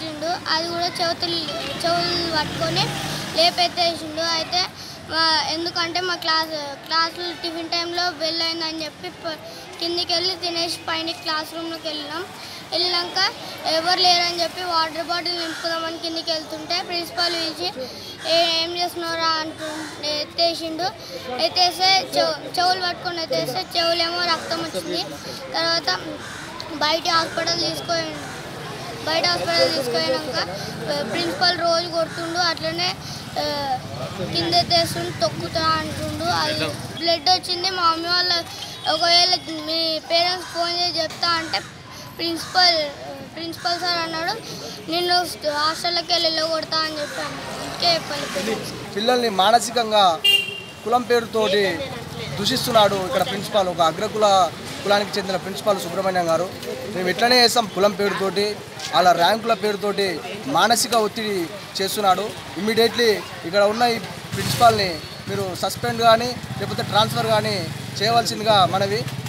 కొట్టిండు అది కూడా చెవుతులు చెవులు పట్టుకొని లేపెత్తేసిండు అయితే మా ఎందుకంటే మా క్లాస్ క్లాసులు టిఫిన్ టైంలో బెల్ అయిందని చెప్పి ప- కిందికి వెళ్ళి తినేసి పైన క్లాస్ రూమ్లోకి వెళ్ళినాం వెళ్ళినాక ఎవరు లేరని చెప్పి వాటర్ బాటిల్ నింపుదామని కిందికి వెళ్తుంటే ప్రిన్సిపాల్ పిలిచి "ఏ- ఏం చేస్తున్నారా అంటూ ఎత్తేసిండు ఎత్తేస్తే చెవు చెవులు పట్టుకొని ఎత్తేస్తే చెవులేమో రక్తం వచ్చింది తర్వాత బయట హాస్పిటల్ తీసుకొని బయట హాస్పిటల్ తీసుకుపోయాక ప్రిన్సిపల్ రోజు కొడుతుండు అట్లనే ఆ, కింద ఎత్తేస్తుండు తొక్కుతా అంటుండు అది బ్లడ్ వచ్చింది మా మమ్మీ వాళ్ళ ఒకవేళ మీ పేరెంట్స్ ఫోన్ చేసి చెప్తా అంటే ప్రిన్సిపల్ ప్రిన్సిపల్ సార్ అన్నాడు నిన్ను హాస్టల్లోకి వెళ్ళి కొడతా అని చెప్పాను ఇంకే చెప్పాలి పేరెంట్స్ పిల్లల్ని మానసికంగా కులం పేరుతోటి దూషిస్తున్నాడు ఇక్కడ ప్రిన్సిపాల్ ఒక అగ్రకుల కులానికి చెందిన ప్రిన్సిపాల్ సుబ్రహ్మణ్యం గారు మేము ఇట్లనే చేస్తాం కులం పేరుతోటి వాళ్ళ ర్యాంకుల పేరుతోటి మానసిక ఒత్తిడి చేస్తున్నాడు ఇమ్మీడియట్లీ ఇక్కడ ఉన్న ఈ ప్రిన్సిపాల్ని మీరు సస్పెండ్ కానీ లేకపోతే ట్రాన్స్ఫర్ కానీ చేయవలసిందిగా మనవి